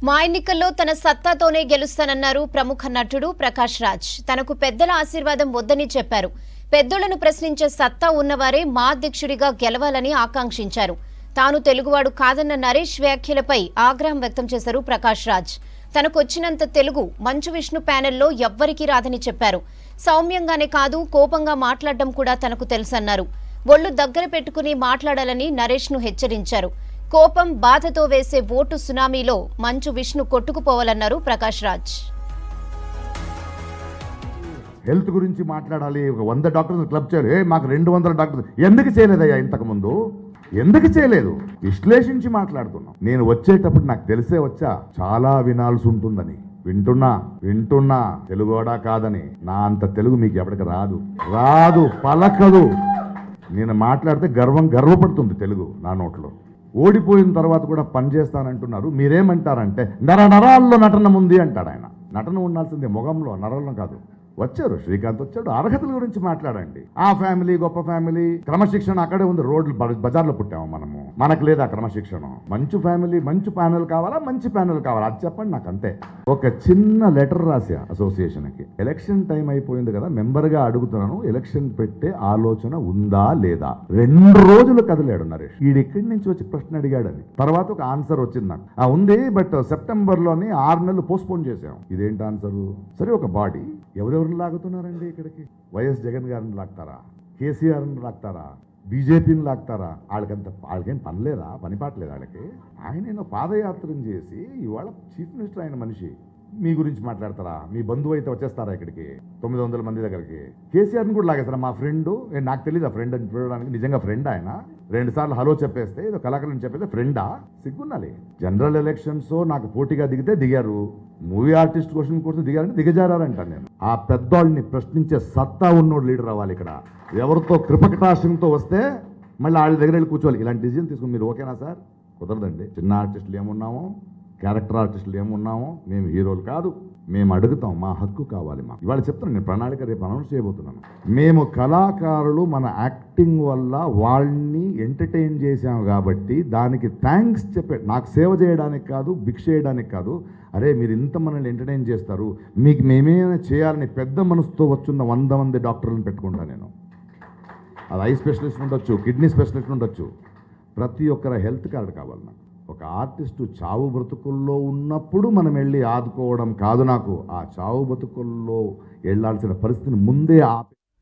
మా ఎన్నికల్లో తన సత్తాతోనే గెలుస్తానన్నారు ప్రముఖ నటుడు ప్రకాష్ రాజ్ తనకు పెద్దల ఆశీర్వాదం వద్దని చెప్పారు పెద్దలను ప్రశ్నించే సత్తా ఉన్నవారే మా అధ్యక్షుడిగా గెలవాలని ఆకాంక్షించారు తాను తెలుగువాడు కాదన్న నరేష్ వ్యాఖ్యలపై ఆగ్రహం వ్యక్తం చేశారు ప్రకాష్ రాజ్ తనకు వచ్చినంత తెలుగు మంచు విష్ణు ప్యానెల్లో ఎవ్వరికీ రాదని చెప్పారు సౌమ్యంగానే కాదు కోపంగా మాట్లాడడం కూడా తనకు తెలుసన్నారు ఒళ్ళు దగ్గర పెట్టుకుని మాట్లాడాలని నరేష్ ను హెచ్చరించారు కోపం బాధతో వేసే ఓటు సునామీలో మంచు విష్ణు కొట్టుకుపోవాలన్నారు ప్రకాష్ రాజ్ హెల్త్ గురించి మాట్లాడాలి ఒక వంద డాక్టర్స్ క్లబ్ చేయాలి ఏ మాకు రెండు వందల డాక్టర్స్ ఎందుకు చేయలేదయ్యా ఇంతకు ముందు ఎందుకు చేయలేదు విశ్లేషించి మాట్లాడుతున్నాం నేను వచ్చేటప్పుడు నాకు తెలిసే వచ్చా చాలా వినాల్సి ఉంటుందని వింటున్నా వింటున్నా తెలుగోడా కాదని నా అంత తెలుగు మీకు ఎప్పటికి రాదు రాదు పలకదు నేను మాట్లాడితే గర్వం గర్వపడుతుంది తెలుగు నా నోట్లో ఓడిపోయిన తర్వాత కూడా పని చేస్తానంటున్నారు మీరేమంటారంటే నర నరాల్లో నటన ఉంది అంటాడు ఆయన నటన ఉండాల్సిందే మొగంలో నరంలో కాదు వచ్చారు శ్రీకాంత్ వచ్చాడు అర్హతల గురించి మాట్లాడండి ఆ ఫ్యామిలీ గొప్ప ఫ్యామిలీ క్రమశిక్షణ అక్కడే ఉంది రోడ్లు బ- బజార్లో పుట్టాము మనము మనకు లేదా క్రమశిక్షణ మంచి ఫ్యామిలీ మంచి ప్యానెల్ కావాలా మంచి ప్యానెల్ కావాలా అది చెప్పండి నాకు అంతే ఒక చిన్న లెటర్ రాసా అసోసియేషన్కి ఎలక్షన్ టైం అయిపోయింది కదా మెంబర్గా అడుగుతున్నాను ఎలక్షన్ పెట్టే ఆలోచన ఉందా లేదా రెండు రోజులు కదిలాడు నరేష్ వీడు ఇక్కడి నుంచి వచ్చి ప్రశ్న అడిగాడని తర్వాత ఒక ఆన్సర్ వచ్చింది నాకు ఆ ఉంది బట్ సెప్టెంబర్ లోని ఆరు నెలలు పోస్ట్పోన్ చేసాం ఇదేంటి ఆన్సర్ సరే ఒక బాడీ ఎవరెవరిని లాగుతున్నారండి ఇక్కడికి వైఎస్ జగన్ గారిని లాగుతారా కేసీఆర్ని లాగుతారా బీజేపీని లాగుతారా వాళ్ళకంత వాళ్ళకేం పని లేదా పని పాటలేదు వాళ్ళకి ఆయన ఏదో పాదయాత్రను చేసి ఇవాళ చీఫ్ మినిస్టర్ అయిన మనిషి మీ గురించి మాట్లాడతారా మీ బంధువు అయితే వచ్చేస్తారా ఇక్కడికి తొమ్మిది వందల మంది దగ్గరికి కేసీఆర్ని కూడా లాగేస్తారా మా ఫ్రెండ్ నాకు తెలియదు ఆ ఫ్రెండ్ అని చూడడానికి నిజంగా ఫ్రెండ్ ఆయన రెండు సార్లు హలో చెప్పేస్తే ఏదో కళాకారుని చెప్పేస్తే ఫ్రెండా సిగ్గున్నాలి జనరల్ ఎలక్షన్స్ నాకు పోటీగా దిగితే దిగారు మూవీ ఆర్టిస్ట్ క్వశ్చన్ కోసం దిగారంటే దిగజారంటాను నేను ఆ పెద్దోళ్ళని ప్రశ్నించే సత్తా ఉన్నోడు లీడర్ అవ్వాలి ఇక్కడ ఎవరితో కృపకటాశంతో వస్తే మళ్ళీ వాళ్ళ దగ్గర వెళ్ళి కూర్చోవాలి ఇలాంటి డిసిజన్ తీసుకుని మీరు ఓకేనా సార్ కుదరదండి చిన్న ఆర్టిస్టులు ఏమున్నామో క్యారెక్టర్ ఆర్టిస్టులు ఏమున్నామో మేము హీరోలు కాదు మేము అడుగుతాం మా హక్కు కావాలి మాకు ఇవాళ చెప్తాను నేను ప్రణాళిక రేపు అనౌన్స్ చేయబోతున్నాను మేము కళాకారులు మన యాక్టింగ్ వల్ల వాళ్ళని ఎంటర్టైన్ చేశాం కాబట్టి దానికి థ్యాంక్స్ చెప్పే నాకు సేవ చేయడానికి కాదు భిక్ష చేయడానికి కాదు అరే మీరు ఇంత మనల్ని ఎంటర్టైన్ చేస్తారు మీకు మేమేమైనా చేయాలని పెద్ద మనసుతో వచ్చున్న వంద మంది డాక్టర్లను పెట్టుకుంటాను నేను అది ఐ స్పెషలిస్ట్ ఉండొచ్చు కిడ్నీ స్పెషలిస్ట్ ఉండొచ్చు ప్రతి ఒక్కరి హెల్త్ కార్డు కావాలి నాకు ఒక ఆర్టిస్టు చావు బ్రతుకుల్లో ఉన్నప్పుడు మనం వెళ్ళి ఆదుకోవడం కాదు నాకు ఆ చావు బ్రతుకుల్లో వెళ్ళాల్సిన పరిస్థితిని ముందే ఆపి